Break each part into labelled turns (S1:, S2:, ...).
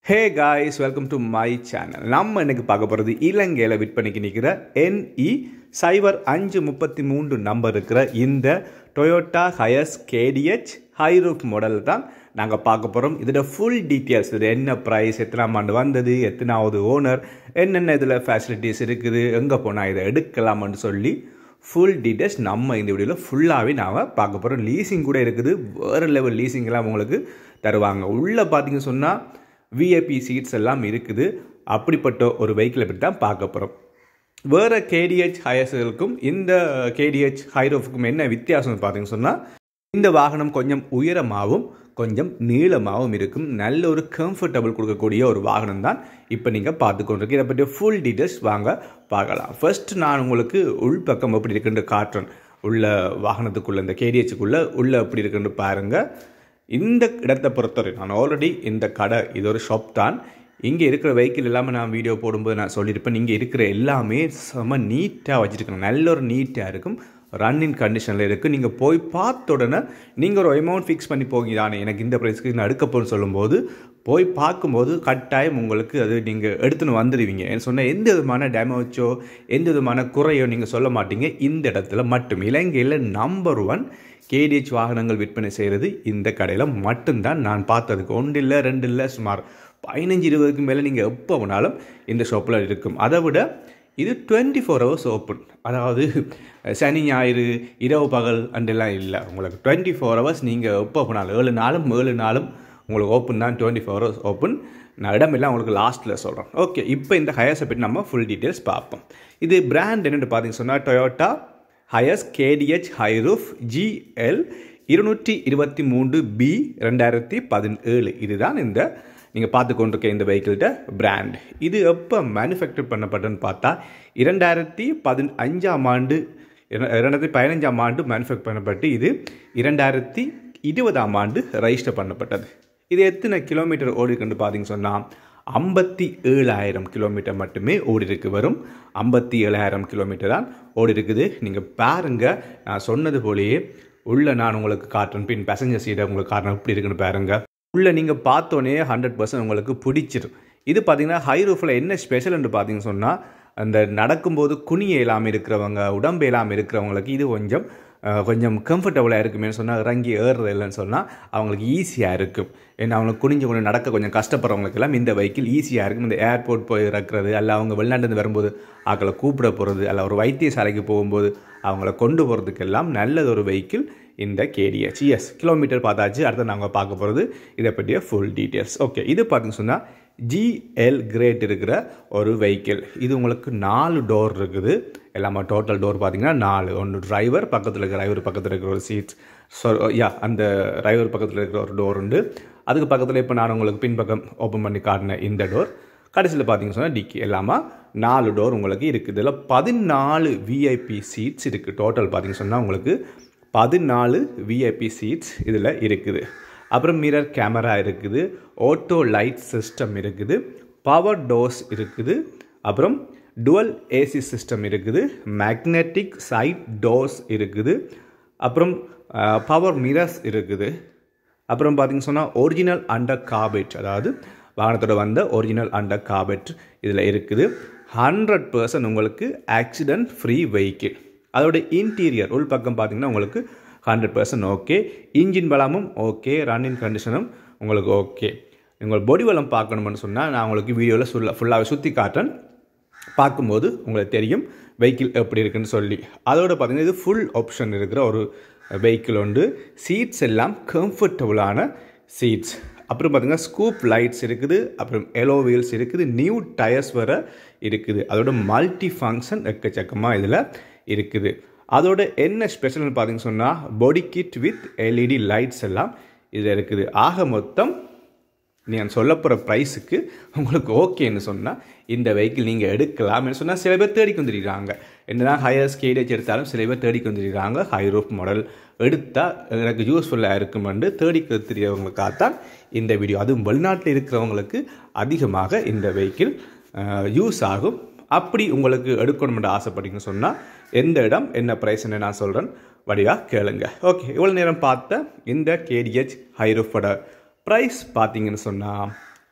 S1: hey guys welcome to my channel நம்ம இன்னைக்கு பார்க்க போகிறது இலங்கையில் விற்பனைக்கு நிற்கிற என்இ சைபர் அஞ்சு முப்பத்தி மூன்று நம்பர் இருக்கிற இந்த Toyota Hiace KDH high roof model தான் நாங்கள் பார்க்க போகிறோம் இதோட ஃபுல் டீட்டெயில்ஸ் இது என்ன ப்ரைஸ் எத்தனாம் ஆண்டு வந்தது எத்தனாவது ஓனர் என்னென்ன இதில் ஃபெசிலிட்டிஸ் இருக்குது எங்கே போனால் இதை எடுக்கலாம்னு சொல்லி ஃபுல் டீட்டெயில்ஸ் நம்ம இந்த வீடியோவில் ஃபுல்லாகவே நாம் பார்க்க போகிறோம் லீசிங் கூட இருக்குது வேறு லெவல் லீசிங்லாம் உங்களுக்கு தருவாங்க உள்ளே பார்த்தீங்க சொன்னால் விஐபி சீட்ஸ் எல்லாம் இருக்குது அப்படிப்பட்ட ஒரு வெஹிக்கிளை பற்றி தான் பார்க்க போகிறோம் வேறு கேடிஹெச் ஹயர்ஸுகளுக்கும் இந்த கேடிஹெச் ஹைரோஃபுக்கும் என்ன வித்தியாசம்னு பார்த்தீங்கன்னு சொன்னால் இந்த வாகனம் கொஞ்சம் உயரமாகவும் கொஞ்சம் நீளமாகவும் இருக்கும் நல்ல ஒரு கம்ஃபர்டபுள் கொடுக்கக்கூடிய ஒரு வாகனம் தான் இப்போ நீங்கள் பார்த்து கொண்டிருக்கு இதை பற்றி ஃபுல் டீட்டெயில்ஸ் வாங்க பார்க்கலாம் ஃபர்ஸ்ட் நான் உங்களுக்கு உள்பக்கம் எப்படி இருக்குன்னு காட்டுறேன் உள்ள வாகனத்துக்குள்ளே இந்த கேடிஹெச்சுக்குள்ளே உள்ளே எப்படி இருக்குன்னு பாருங்கள் இந்த இடத்தை பொறுத்தவரை நான் ஆல்ரெடி இந்த கடை இது ஒரு ஷாப் தான் இங்கே இருக்கிற வெஹிக்கிள் எல்லாமே நான் வீடியோ போடும்போது நான் சொல்லியிருப்பேன் இங்கே இருக்கிற எல்லாமே செம நீட்டாக வச்சுருக்கேன் நல்ல ஒரு நீட்டாக இருக்கும் ரன்னிங் கண்டிஷனில் இருக்குது நீங்கள் போய் பார்த்த உடனே நீங்கள் ஒரு அமௌண்ட் ஃபிக்ஸ் பண்ணி போங்க தானே எனக்கு இந்த ப்ரைஸ்க்கு நான் எடுக்க போகிறேன்னு சொல்லும்போது போய் பார்க்கும்போது கட்டாயம் உங்களுக்கு அது நீங்கள் எடுத்துன்னு வந்துடுவீங்க சொன்ன எந்த விதமான டேமேஜோ எந்த விதமான குறையோ நீங்கள் சொல்ல மாட்டீங்க இந்த இடத்துல மட்டும் இலங்கையில் நம்பர் ஒன் கேடிஹெச் வாகனங்கள் விற்பனை செய்கிறது இந்த கடையில் மட்டும்தான் நான் பார்த்ததுக்கு ஒன்று இல்லை ரெண்டு இல்லை சுமார் பதினஞ்சு இருபதுக்கு மேலே நீங்கள் எப்போ வேணாலும் இந்த ஷாப்பில் இருக்கும் அதை விட இது டுவெண்ட்டி ஃபோர் ஹவர்ஸ் ஓப்பன் அதாவது சனி ஞாயிறு இரவு பகல் அண்டெல்லாம் இல்லை உங்களுக்கு டுவெண்ட்டி ஃபோர் ஹவர்ஸ் நீங்கள் எப்போ போனாலும் ஏழு நாளும் ஏழு நாளும் உங்களுக்கு ஓப்பன் தான் டுவெண்ட்டி ஃபோர் ஹவர்ஸ் ஓப்பன் நான் இடமெல்லாம் உங்களுக்கு லாஸ்ட்டில் சொல்கிறேன் ஓகே இப்போ இந்த ஹயர்ஸை பற்றி நம்ம ஃபுல் டீட்டெயில்ஸ் பார்ப்போம் இது பிராண்ட் என்னென்னு பார்த்தீங்கன்னு சொன்னால் Toyota Hiace KDH high roof GL இருநூற்றி இருபத்தி மூன்று பி ரெண்டாயிரத்தி பதினேழு இதுதான் இந்த நீங்கள் பார்த்து கொண்டிருக்க இந்த வெஹிக்கிள்கிட்ட பிராண்ட் இது எப்போ மேனுஃபேக்சர் பண்ணப்பட்டதுன்னு பார்த்தா இரண்டாயிரத்தி பதினஞ்சாம் ஆண்டு இரண்டாயிரத்தி பதினஞ்சாம் ஆண்டு மேனுஃபேக்சர் பண்ணப்பட்டு இது இரண்டாயிரத்தி இருபதாம் ஆண்டு ரெஜிஸ்டர் பண்ணப்பட்டது இது எத்தனை கிலோமீட்டர் ஓடிருக்குன்னு பார்த்தீங்க சொன்னால் ஐம்பத்தி ஏழாயிரம் கிலோமீட்டர் மட்டுமே ஓடி இருக்கு வரும் ஐம்பத்தி ஏழாயிரம் கிலோமீட்டர் தான் ஓடி இருக்குது நீங்கள் பாருங்கள் நான் சொன்னது போலேயே உள்ள நான் உங்களுக்கு காட்டுறேன் பின் பேசஞ்சர் சீட்டை உங்களுக்கு காட்டுறேன் எப்படி இருக்குன்னு பாருங்கள் உள்ளே நீங்கள் பார்த்தோன்னே ஹண்ட்ரட் பர்சன்ட் உங்களுக்கு பிடிச்சிரும் இது பார்த்தீங்கன்னா ஹை ரூஃபில் என்ன ஸ்பெஷல்னு பார்த்தீங்கன்னு சொன்னால் அந்த நடக்கும்போது குனிய இல்லாமல் இருக்கிறவங்க உடம்பு இல்லாமல் இருக்கிறவங்களுக்கு இது கொஞ்சம் கொஞ்சம் கம்ஃபர்டபுளாக இருக்குமே சொன்னால் இறங்கி ஏறுறது இல்லைன்னு சொன்னால் அவங்களுக்கு ஈஸியாக இருக்கும் ஏன்னா அவங்களுக்கு குனிஞ்சு கொஞ்சம் நடக்க கொஞ்சம் கஷ்டப்படுறவங்களுக்கெல்லாம் இந்த வெஹிக்கிள் ஈஸியாக இருக்கும் இந்த ஏர்போர்ட் போய் இறக்குறது அல்ல அவங்க வெளிநாட்டுலேருந்து வரும்போது அவங்கள கூப்பிட போகிறது அல்ல ஒரு வைத்தியசாலைக்கு போகும்போது அவங்கள கொண்டு போகிறதுக்கெல்லாம் நல்லது ஒரு வெஹிக்கிள் இந்த கேடிஹெச் எஸ் கிலோமீட்டர் பார்த்தாச்சு அடுத்து நாங்கள் பார்க்க போகிறது இதை பற்றிய ஃபுல் டீட்டெயில்ஸ் ஓகே இது பார்த்தீங்கன்னு சொன்னால் ஜிஎல் கிரேட் இருக்கிற ஒரு வெஹிக்கிள் இது உங்களுக்கு நாலு டோர் இருக்குது எல்லாமே டோட்டல் டோர் பார்த்தீங்கன்னா நாலு ஒன்று டிரைவர் பக்கத்தில் இருக்கிற டிரைவர் பக்கத்தில் இருக்கிற ஒரு சீட்ஸ் ஸோ யா அந்த டிரைவர் பக்கத்தில் இருக்கிற ஒரு டோர் உண்டு அதுக்கு பக்கத்தில் இப்போ நான் உங்களுக்கு பின்பக்கம் ஓப்பன் பண்ணி காட்டினேன் இந்த டோர் கடைசியில் பார்த்தீங்கன்னு சொன்னால் டிக்கி எல்லாமே நாலு டோர் உங்களுக்கு இருக்குது இதில் பதினாலு விஐபி சீட்ஸ் இருக்குது டோட்டல் பார்த்தீங்கன்னு சொன்னால் உங்களுக்கு பதினாலு விஐபி சீட்ஸ் இதில் இருக்குது அப்புறம் மிரர் கேமரா இருக்குது ஆட்டோ லைட் சிஸ்டம் இருக்குது பவர் டோர்ஸ் இருக்குது அப்புறம் டுவல் ஏசி சிஸ்டம் இருக்குது மேக்னெட்டிக் சைட் டோர்ஸ் இருக்குது அப்புறம் பவர் மிரர்ஸ் இருக்குது அப்புறம் பார்த்திங்க சொன்னால் ஒரிஜினல் அண்டர் காபெட் அதாவது வாகனத்தோட வந்த ஒரிஜினல் அண்டர் காபெட் இதில் இருக்குது ஹண்ட்ரட் பர்சன்ட் உங்களுக்கு ஆக்சிடென்ட் ஃப்ரீ வெஹிக்கிள் அதோட இன்டீரியர் உள் பக்கம் பார்த்திங்கன்னா உங்களுக்கு ஹண்ட்ரட் பர்சன்ட் ஓகே இன்ஜின் பலமும் ஓகே ரன்னிங் கண்டிஷனும் உங்களுக்கு ஓகே உங்கள் பொடி வளம் பார்க்கணும்னு சொன்னால் நான் உங்களுக்கு வீடியோவில் சொல்ல ஃபுல்லாகவே சுற்றி காட்டுறேன் பார்க்கும்போது உங்களுக்கு தெரியும் வெஹிக்கிள் எப்படி இருக்குன்னு சொல்லி அதோட பார்த்திங்கன்னா இது ஃபுல் ஆப்ஷன் இருக்கிற ஒரு வெஹிக்கிள் உண்டு சீட்ஸ் எல்லாம் கம்ஃபர்டபுளான சீட்ஸ் அப்புறம் பார்த்திங்கன்னா ஸ்கூப் லைட்ஸ் இருக்குது அப்புறம் எலோ வீல்ஸ் இருக்குது நியூ டயர்ஸ் வர இருக்குது அதோட மல்டி ஃபங்க்ஷன் எக்கச்சக்கமாக இதில் இருக்குது அதோட என்ன ஸ்பெஷல்னு பார்த்தீங்கன்னு சொன்னால் body kit with LED lights எல்லாம் இதில் இருக்குது ஆக மொத்தம் நீங்கள் சொல்ல போகிற ப்ரைஸுக்கு உங்களுக்கு ஓகேன்னு சொன்னால் இந்த வெஹிக்கிள் நீங்கள் எடுக்கலாம்னு சொன்னால் சில பேர் தேடிக்கு வந்துடுறாங்க என்னதான் ஹையர் ஸ்கேடேஜ் எடுத்தாலும் சில பேர் தேடிக்கு வந்துடுறாங்க ஹை ரூப் மாடல் எடுத்தால் எனக்கு யூஸ்ஃபுல்லாக இருக்குமென்று தேடிக்க தெரியவங்களுக்காகத்தான் இந்த வீடியோ அதுவும் வெளிநாட்டில் இருக்கிறவங்களுக்கு அதிகமாக இந்த வெஹிக்கிள் யூஸ் ஆகும் அப்படி உங்களுக்கு எடுக்கணும்னு ஆசைப்பட்டீங்கன்னு சொன்னால் எந்த இடம் என்ன ப்ரைஸ்ன்னு நான் சொல்கிறேன் வடிவாக கேளுங்க ஓகே இவ்வளோ நேரம் பார்த்த இந்த கேடிஹெச் ஹைரூஃபோட ப்ரைஸ் பார்த்தீங்கன்னு சொன்னால்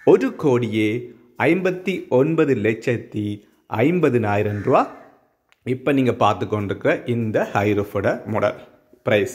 S1: ஒரு கோடியே ஐம்பத்தி ஒன்பது லட்சத்தி ஐம்பதினாயிரம் ரூபா இப்போ நீங்கள் பார்த்து கொண்டிருக்கிற இந்த ஹைரூஃபோட மாடல் ப்ரைஸ்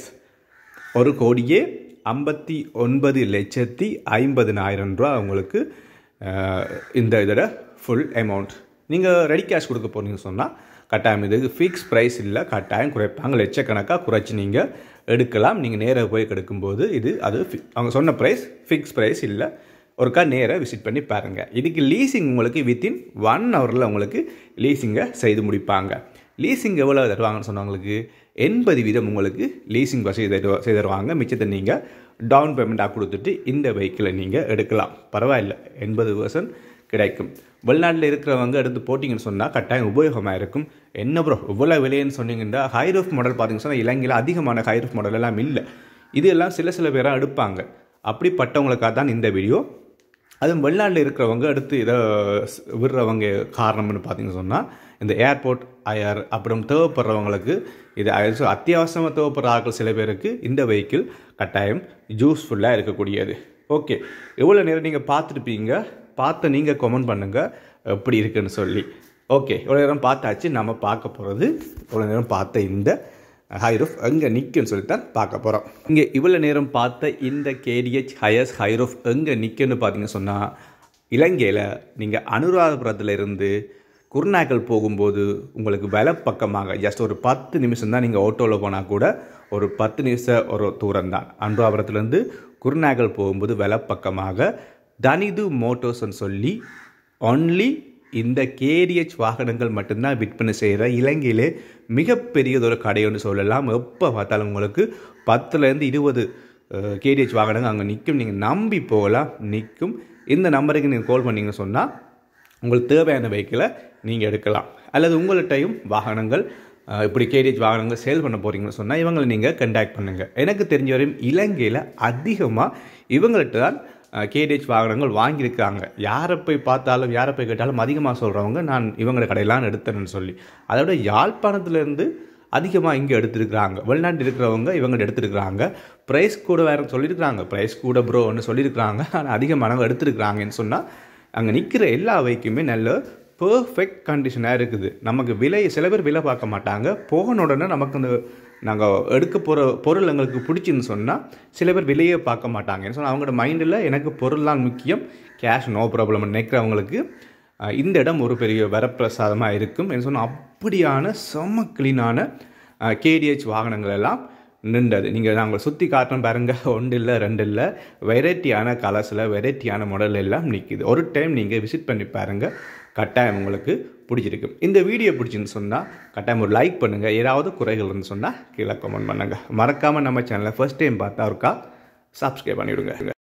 S1: ஒரு கோடியே ஐம்பத்தி ஒன்பது லட்சத்தி ஐம்பதினாயிரம் ரூபா உங்களுக்கு அஹ், இந்த இதோட ஃபுல் அமௌண்ட் நீங்கள் ரெடி கேஷ் கொடுக்க போறீங்கன்னு சொன்னால் கட்டாயம் இது ஃபிக்ஸ் ப்ரைஸ் இல்லை கட்டாயம் குறைப்பாங்க லட்சக்கணக்காக குறைச்சி நீங்கள் எடுக்கலாம் நீங்கள் நேராக போய் எடுக்கும்போது இது அது fi- அவங்க சொன்ன ப்ரைஸ் ஃபிக்ஸ் ப்ரைஸ் இல்லை ஒருக்கா நேராக விசிட் பண்ணி பாருங்கள் இதுக்கு லீசிங் உங்களுக்கு வித்தின் ஒன் ஹவரில் உங்களுக்கு லீசிங்கை செய்து முடிப்பாங்க லீசிங் எவ்வளோ தருவாங்கன்னு சொன்னவங்களுக்கு எண்பது வீதம் உங்களுக்கு லீசிங் வசதி தரு செய்து தருவாங்க மிச்சத்தை நீங்கள் டவுன் பேமெண்ட்டாக கொடுத்துட்டு இந்த வெஹிக்கிளை நீங்கள் எடுக்கலாம் பரவாயில்ல எண்பது பர்சன்ட் கிடைக்கும் வெளிநாட்டில் இருக்கிறவங்க எடுத்து போட்டிங்கன்னு சொன்னால் கட்டாயம் உபயோகமாக இருக்கும் என்ன ப்ரோ இவ்வளோ விலைன்னு சொன்னீங்கன்னா ஹைரூஃப் மாடல் பார்த்தீங்கன்னு சொன்னால் இலங்கையில் அதிகமான ஹைரூஃப் மாடல் எல்லாம் இல்லை இது எல்லாம் சில சில பேராக எடுப்பாங்க அப்படிப்பட்டவங்களுக்காக தான் இந்த வீடியோ அதுவும் வெளிநாட்டில் இருக்கிறவங்க அடுத்து இதை ஸ்- விடுறவங்க காரணம்னு பார்த்தீங்கன்னு சொன்னால் இந்த ஏர்போர்ட் ஐஆர் அப்புறம் தேவைப்படுறவங்களுக்கு இது அது அத்தியாவசியமாக தேவைப்படுற ஆட்கள் சில பேருக்கு இந்த வெஹிக்கிள் கட்டாயம் யூஸ்ஃபுல்லாக இருக்கக்கூடியது ஓகே எவ்வளோ நேரம் நீங்கள் பார்த்துருப்பீங்க பார்த்து நீங்கள் கமெண்ட் பண்ணுங்கள் எப்படி இருக்குன்னு சொல்லி ஓகே இவ்வளோ நேரம் பார்த்தாச்சு நம்ம பார்க்க போகிறது இவ்வளோ நேரம் பார்த்த இந்த ஹைரூஃப் எங்கே நிற்குன்னு சொல்லித்தான் பார்க்க போகிறோம் இங்கே இவ்வளோ நேரம் பார்த்த இந்த கேடிஹெச் ஹயஸ் ஹைரூஃப் எங்கே நிற்குன்னு பார்த்தீங்க சொன்னால் இலங்கையில் நீங்கள் அனுராதபுரத்தில் இருந்து குருநாகல் போகும்போது உங்களுக்கு வலப்பக்கமாக ஜஸ்ட் ஒரு பத்து நிமிஷம் தான் நீங்கள் ஆட்டோவில் போனால் கூட ஒரு பத்து நிமிஷம் ஒரு தூரம் தான் அனுராபுரத்துலேருந்து குருநாகல் போகும்போது வலப்பக்கமாக தனிது மோட்டோஸ்ன்னு சொல்லி ஒன்லி இந்த கேடிஹெச் வாகனங்கள் மட்டும்தான் விற்பனை செய்கிற இலங்கையிலே மிகப்பெரியதொரு கடைன்னு சொல்லலாம் எப்போ பார்த்தாலும் உங்களுக்கு பத்துலேருந்து இருபது கேடிஹெச் வாகனங்கள் அங்கே நிற்கும் நீங்கள் நம்பி போகலாம் நிற்கும் இந்த நம்பருக்கு நீங்கள் கால் பண்ணீங்கன்னு சொன்னால் உங்களுக்கு தேவையான வெஹிக்கிளை நீங்கள் எடுக்கலாம் அல்லது உங்கள்கிட்டையும் வாகனங்கள் அஹ், இப்படி கேடிஹெச் வாகனங்கள் சேல் பண்ண போகிறீங்கன்னு சொன்னால் இவங்களை நீங்கள் கண்டாக்ட் பண்ணுங்கள் எனக்கு தெரிஞ்ச வரையும் இலங்கையில் அதிகமாக இவங்கள்ட்ட தான் கேடிஹெச் வாகனங்கள் வாங்கியிருக்காங்க யாரை போய் பார்த்தாலும் யாரை போய் கேட்டாலும் அதிகமாக சொல்கிறவங்க நான் இவங்கள கடையெல்லாம் எடுத்தேன்னு சொல்லி அதோட யாழ்ப்பாணத்துலேருந்து அதிகமாக இங்கே எடுத்திருக்கிறாங்க வெளிநாட்டு இருக்கிறவங்க இவங்க எடுத்திருக்கிறாங்க ப்ரைஸ் கூட வேறு சொல்லியிருக்கிறாங்க ப்ரைஸ் கூட ப்ரோன்னு சொல்லியிருக்கிறாங்க ஆனால் அதிகமானவங்க எடுத்திருக்கிறாங்கன்னு சொன்னால் அங்கே நிற்கிற எல்லா வைக்குமே நல்ல பர்ஃபெக்ட் கண்டிஷனாக இருக்குது நமக்கு விலை சில பேர் விலை பார்க்க மாட்டாங்க போன உடனே நமக்கு அந்த நாங்கள் எடுக்க போகிற பொருள் எங்களுக்கு பிடிச்சின்னு சொன்னால் சில பேர் விலையே பார்க்க மாட்டாங்க சொன்னால் அவங்களோட மைண்டில் எனக்கு பொருள் தான் முக்கியம் கேஷ் நோ ப்ராப்ளம் நினைக்கிறவங்களுக்கு அஹ், இந்த இடம் ஒரு பெரிய வரப்பிரசாதமாக இருக்கும் என்று சொன்னால் அப்படியான செம்ம க்ளீனான கேடிஹெச் வாகனங்கள் எல்லாம் நின்றது நீங்கள் நாங்கள் சுற்றி காட்டுறோம் பாருங்க ஒன்று இல்லை ரெண்டு இல்லை வெரைட்டியான கலர்ஸில் வெரைட்டியான மாடல் எல்லாம் நிற்கிது ஒரு டைம் நீங்கள் விசிட் பண்ணி பாருங்கள் கட்டாயம் உங்களுக்கு பிடிச்சிருக்கும் இந்த வீடியோ பிடிச்சின்னு சொன்னால் கட்டாயம் ஒரு லைக் பண்ணுங்கள் ஏதாவது குறைகள் இருந்து சொன்னால் கீழே கமெண்ட் பண்ணுங்கள் மறக்காமல் நம்ம சேனலை ஃபர்ஸ்ட் டைம் பார்த்தா இருக்கா சப்ஸ்கிரைப் பண்ணிவிடுங்க